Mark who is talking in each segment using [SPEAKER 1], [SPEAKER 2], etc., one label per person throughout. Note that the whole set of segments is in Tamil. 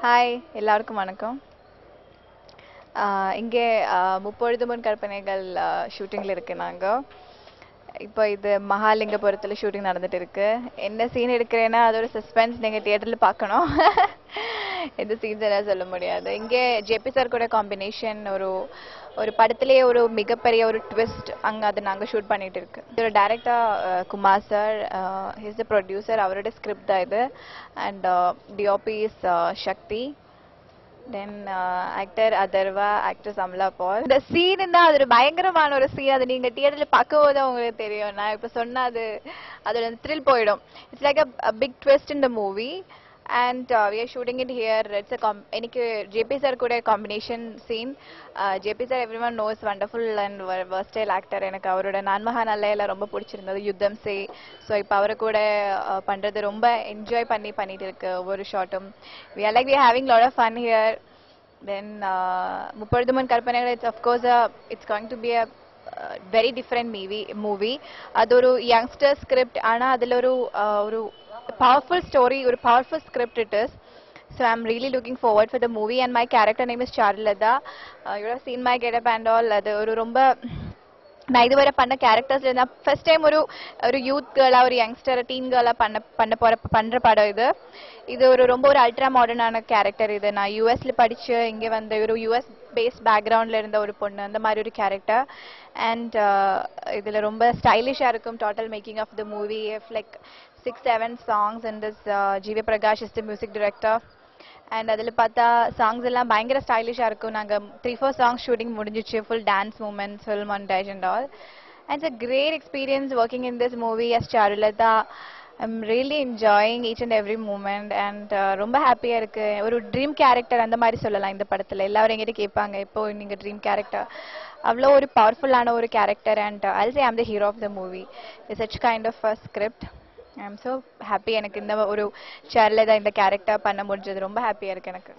[SPEAKER 1] ஹாய் எல்லாருக்கும் வணக்கம் ஆஹ் இங்கே ஆஹ் முப்பொழுது முன் கற்பனைகள் ஷூட்டிங்கில் இருக்கு நாங்கள் இப்போ இது மகாலிங்கபுரத்தில் ஷூட்டிங் நடந்துட்டு இருக்கு என்ன சீன் எடுக்கிறேன்னா அதோட சஸ்பென்ஸ் நீங்கள் தியேட்டரில் பார்க்கணும் எந்த சீன்ஸ் எல்லாம் சொல்ல முடியாது இங்கே ஜேபி சார் கூட காம்பினேஷன் ஒரு ஒரு படத்திலேயே ஒரு மிகப்பெரிய ஒரு ட்விஸ்ட் அங்கே அது நாங்கள் ஷூட் பண்ணிட்டு இருக்கு இதோட director Kumar sir he's the producer அவரோட ஸ்கிரிப்ட் தான் இது and DOP is Sakthi then actor Atharvaa actor Amala Paul இந்த சீன் தான் அது ஒரு பயங்கரமான ஒரு சீன் அது நீங்க தியேட்டர்ல பார்க்கும்போது உங்களுக்கு தெரியும் நான் இப்ப சொன்னா அது அதோட த்ரில் போயிடும் it's like a big twist in the movie and we are shooting it here it's a எனக்கு ஜேபி சார் கூட combination scene JP sir everyone knows wonderful and versatile actor எனக்கு அவரோட நான்மகா நல்லையில ரொம்ப பிடிச்சிருந்தது யுத்தம் சே ஸோ இப்போ அவரை கூட uh, பண்றது ரொம்ப என்ஜாய் பண்ணி பண்ணிட்டு இருக்கு ஒவ்வொரு ஷாட்டும் we are like we having lot of fun here then முப்பொழுதுமன் கற்பனைகள் it's of course it's going to be a very different movie movie அது ஒரு யங்ஸ்டர் ஸ்கிரிப்ட் ஆனால் அதில் ஒரு uh, ஒரு பவர்ஃபுல் ஸ்டோரி ஒரு powerful script it is So I'm really looking forward for the movie and my character name is Charulata. Uh, you have seen my getup and all. அது ஒரு ரொம்ப நான் இதுவரை பண்ண கேரக்டர்ஸ்ல இருந்தா ஃபர்ஸ்ட் டைம் ஒரு ஒரு யூத் கேர்ளா ஒரு யங்ஸ்டர் டீன் கேர்ளா பண்ண பண்ண போற பண்ற படம் இது இது ஒரு ரொம்ப ஒரு அல்ட்ரா மாடர்னான கேரக்டர் இது நான் யூஎஸ்ல படிச்சு இங்க வந்த ஒரு யூஎஸ் பேஸ்ட் பேக்ரவுண்ட்ல இருந்த ஒரு பொண்ணு அந்த மாதிரி ஒரு கேரக்டர் அண்ட் இதுல ரொம்ப ஸ்டைலிஷா இருக்கும் total making of the movie like six seven songs and this GV Prakash is the music director and அதில் பார்த்தா சாங்ஸ் எல்லாம் பயங்கர ஸ்டைலிஷாக இருக்கும் நாங்கள் த்ரீ ஃபோர் சாங்ஸ் ஷூட்டிங் முடிஞ்சிச்சு full dance moments full montage and all and a great experience working in this movie as Charulatha I'm really enjoying each and every moment and ரொம்ப ஹாப்பியாக இருக்கு ஒரு ட்ரீம் கேரக்டர் அந்த மாதிரி சொல்லலாம் இந்த படத்தில் எல்லாரும் எங்கிட்ட கேட்பாங்க இப்போ நீங்கள் ட்ரீம் கேரக்டர் அவ்வளோ ஒரு பவர்ஃபுல்லான ஒரு character and I'll say I'm the hero of the movie is such kind of a script I am so happy எனக்கு இந்த ஒரு சேர்ல தான் இந்த கேரக்டர் பண்ண முடிஞ்சது ரொம்ப ஹாப்பியாக இருக்கு எனக்கு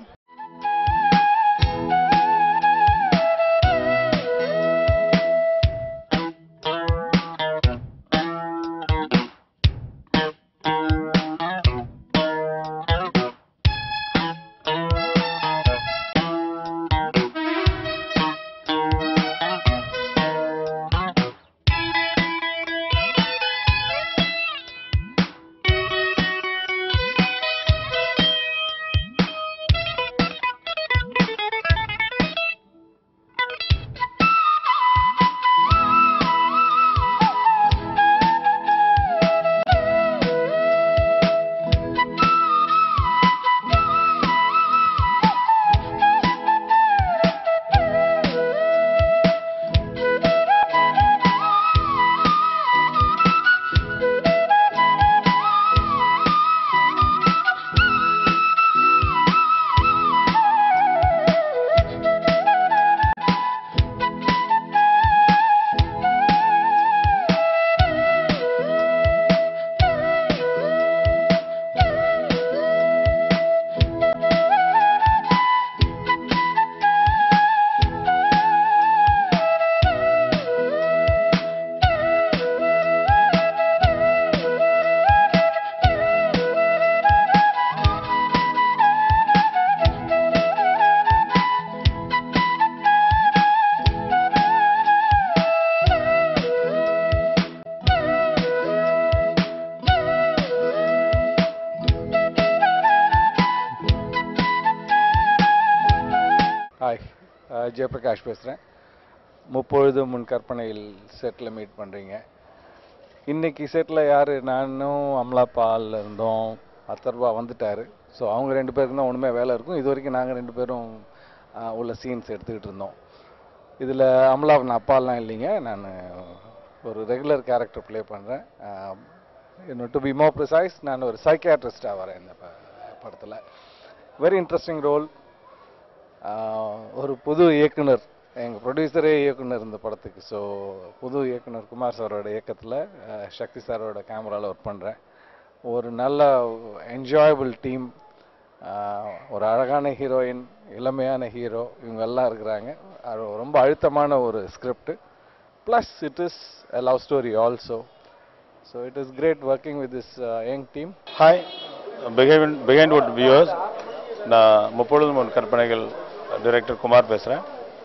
[SPEAKER 2] ஹாய் அஹ் ஜெயபிரகாஷ் பேசுகிறேன் முப்பொழுது முன் கற்பனையில் செட்டில் மீட் பண்ணுறீங்க இன்னைக்கு செட்டில் யார் நானும் அமலா பால் இருந்தோம் அத்தர்வா வந்துட்டார் ஸோ அவங்க ரெண்டு பேருக்கு தான் ஒன்றுமே வேலை இருக்கும் இது வரைக்கும் நாங்கள் ரெண்டு பேரும் அஹ், உள்ள சீன்ஸ் எடுத்துக்கிட்டு இருந்தோம் இதில் அமலா நான் அப்பாலாம் இல்லைங்க நான் ஒரு ரெகுலர் கேரக்டர் ப்ளே பண்ணுறேன் இன்னும் டு பி மோர் ப்ரிசைஸ் நான் ஒரு சைக்கியாட்ரிஸ்டாக வரேன் இந்த படத்தில் வெரி இன்ட்ரெஸ்டிங் ரோல் ஆஹ் ஒரு புது இயக்குனர் எங்கள் ப்ரொடியூசரே இயக்குனர் இந்த படத்துக்கு ஸோ புது இயக்குனர் குமார் சாரோட இயக்கத்தில் சக்தி சாரோட கேமராவில் ஒர்க் பண்ணுறேன் ஒரு நல்ல என்ஜாயபிள் டீம் ஒரு அழகான ஹீரோயின் இளமையான ஹீரோ இவங்க எல்லாம் இருக்கிறாங்க அது ரொம்ப அழுத்தமான ஒரு script plus it is a love story also so it is great working with this young team
[SPEAKER 3] Hi, behind, behind what viewers. நான் முப்பொழுதும் முன் கற்பனைகள் டைரக்டர் குமார் பேசுகிறேன்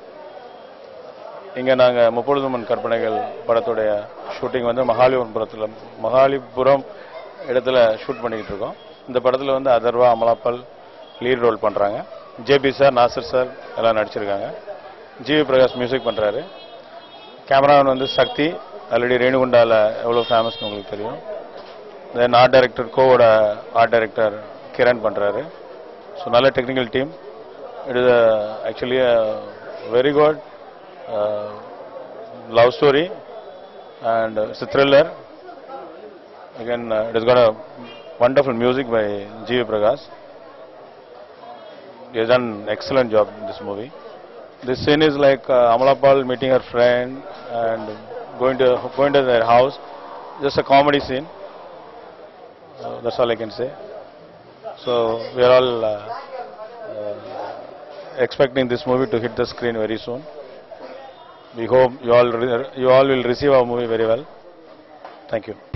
[SPEAKER 3] இங்கே நாங்கள் முப்பொழுதும் முன் கற்பனைகள் படத்துடைய ஷூட்டிங் வந்து மகாலிபுரத்தில் மகாலிபுரம் இடத்துல ஷூட் பண்ணிக்கிட்டு இருக்கோம் இந்த படத்தில் வந்து அதர்வா அமலாப்பல் லீட் ரோல் பண்ணுறாங்க ஜேபி சார் நாசர் சார் எல்லாம் நடிச்சிருக்காங்க ஜிவி பிரகாஷ் மியூசிக் பண்ணுறாரு கேமராமேன் வந்து சக்தி ஆல்ரெடி ரேணுகுண்டாவில் எவ்வளோ ஃபேமஸ்னு உங்களுக்கு தெரியும் தென் ஆர்ட் டைரக்டர் கோவோட ஆர்ட் டைரக்டர் கிரண் பண்ணுறாரு ஸோ நல்ல technical team it is actually very good love story and it's thriller again it is got a wonderful music by G.V. Prakash. He has done excellent job in this movie. This scene is like uh, Amala Paul meeting her friend and going to going to their house. Just a comedy scene. Uh, that's all I can say. So we are all uh, uh, expecting this movie to hit the screen very soon. We hope you all re- you all will receive our movie very well. Thank you.